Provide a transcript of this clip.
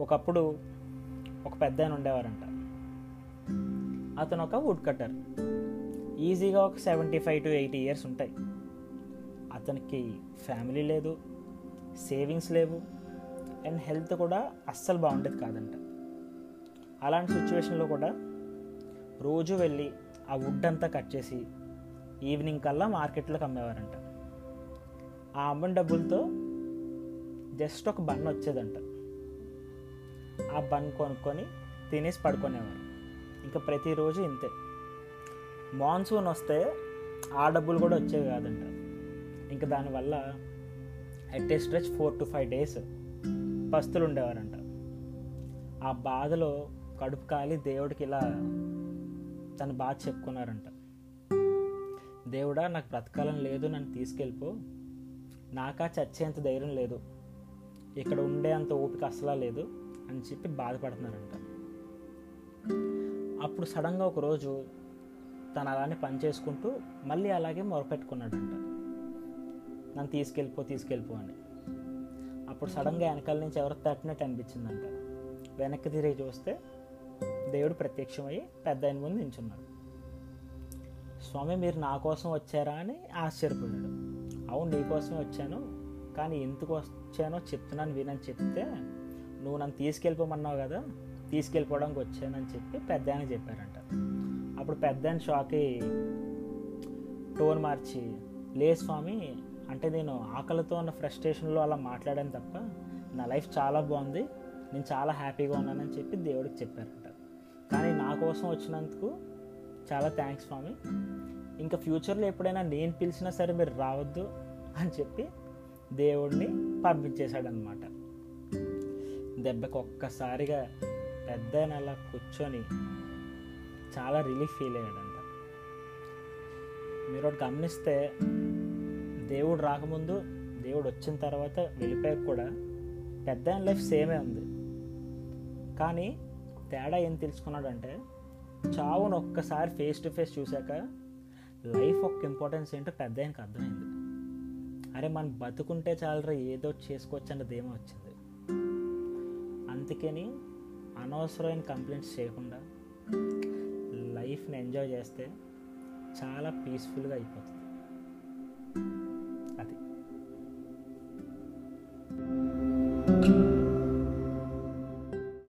ఒకప్పుడు ఒక పెద్ద ఆయన ఉండేవారంట అతను ఒక వుడ్ కట్టర్ ఈజీగా ఒక seventy five to eighty years ఉంటాయి అతనికి ఫ్యామిలీ లేదు సేవింగ్స్ లేవు అండ్ హెల్త్ కూడా అస్సలు బాగుండేది కాదంట అలాంటి సిచ్యువేషన్లో కూడా రోజు వెళ్ళి ఆ వుడ్ అంతా కట్ చేసి ఈవినింగ్ కల్లా మార్కెట్లోకి అమ్మేవారంట ఆ అమ్మిన డబ్బులతో జస్ట్ ఒక బన్ వచ్చేదంట ఆ బన్ కొనుక్కొని తినేసి పడుకునేవారు ఇంకా ప్రతిరోజు ఇంతే మాన్సూన్ వస్తే ఆ డబ్బులు కూడా వచ్చేవి కాదంట ఇంకా దానివల్ల at a stretch four to five days పస్తులు ఉండేవారంట ఆ బాధలో కడుపు కాలి దేవుడికి ఇలా తన బాధ చెప్పుకున్నారంట దేవుడా నాకు బ్రతకాలని లేదు నన్ను తీసుకెళ్ళిపో నాకా చచ్చేంత ధైర్యం లేదు ఇక్కడ ఉండే అంత ఓపిక అసలా లేదు అని చెప్పి బాధపడుతున్నారంట అప్పుడు సడన్గా ఒకరోజు తను అలానే పని చేసుకుంటూ మళ్ళీ అలాగే మొరపెట్టుకున్నాడంట నన్ను తీసుకెళ్ళిపో తీసుకెళ్ళిపో అని అప్పుడు సడన్గా వెనకాల నుంచి ఎవరు తట్టినట్టు అనిపించిందంట వెనక్కి తిరిగి చూస్తే దేవుడు ప్రత్యక్షమయ్యి పెద్ద ఆయన ముందు నించున్నాడు స్వామి మీరు నా కోసం వచ్చారా అని ఆశ్చర్యపోయాడు అవును నీ కోసమే వచ్చాను కానీ ఎందుకు వచ్చానో చెప్తున్నాను వినని చెప్తే నువ్వు నన్ను తీసుకెళ్ళిపోమన్నావు కదా తీసుకెళ్ళిపోవడానికి వచ్చానని చెప్పి పెద్ద ఆయన చెప్పారంట అప్పుడు పెద్ద ఆయన షాక్ అయ్యి టోన్ మార్చి లే స్వామి అంటే నేను ఆకలితో ఉన్న ఫ్రస్ట్రేషన్లో అలా మాట్లాడాను తప్ప నా లైఫ్ చాలా బాగుంది నేను చాలా హ్యాపీగా ఉన్నానని చెప్పి దేవుడికి చెప్పారంట కానీ నా కోసం వచ్చినందుకు చాలా థ్యాంక్స్ స్వామి ఇంకా ఫ్యూచర్లో ఎప్పుడైనా నేను పిలిచినా సరే మీరు రావద్దు అని చెప్పి దేవుడిని పంపించేశాడనమాట దెబ్బకి ఒక్కసారిగా పెద్ద అలా కూర్చొని చాలా రిలీఫ్ ఫీల్ అయ్యాడంట మీరు ఒకటి గమనిస్తే దేవుడు రాకముందు దేవుడు వచ్చిన తర్వాత వెళ్ళిపోయాక కూడా పెద్ద ఆయన లైఫ్ సేమే ఉంది కానీ తేడా ఏం తెలుసుకున్నాడంటే చావును ఒక్కసారి ఫేస్ టు ఫేస్ చూశాక లైఫ్ యొక్క ఇంపార్టెన్స్ ఏంటో పెద్ద ఆయనకు అర్థమైంది అరే మనం బతుకుంటే చాలరా ఏదో ఒకటి చేసుకోవచ్చు అన్నది ఏమో వచ్చింది అందుకని అనవసరమైన కంప్లైంట్స్ చేయకుండా లైఫ్ని ఎంజాయ్ చేస్తే చాలా పీస్ఫుల్గా అయిపోతుంది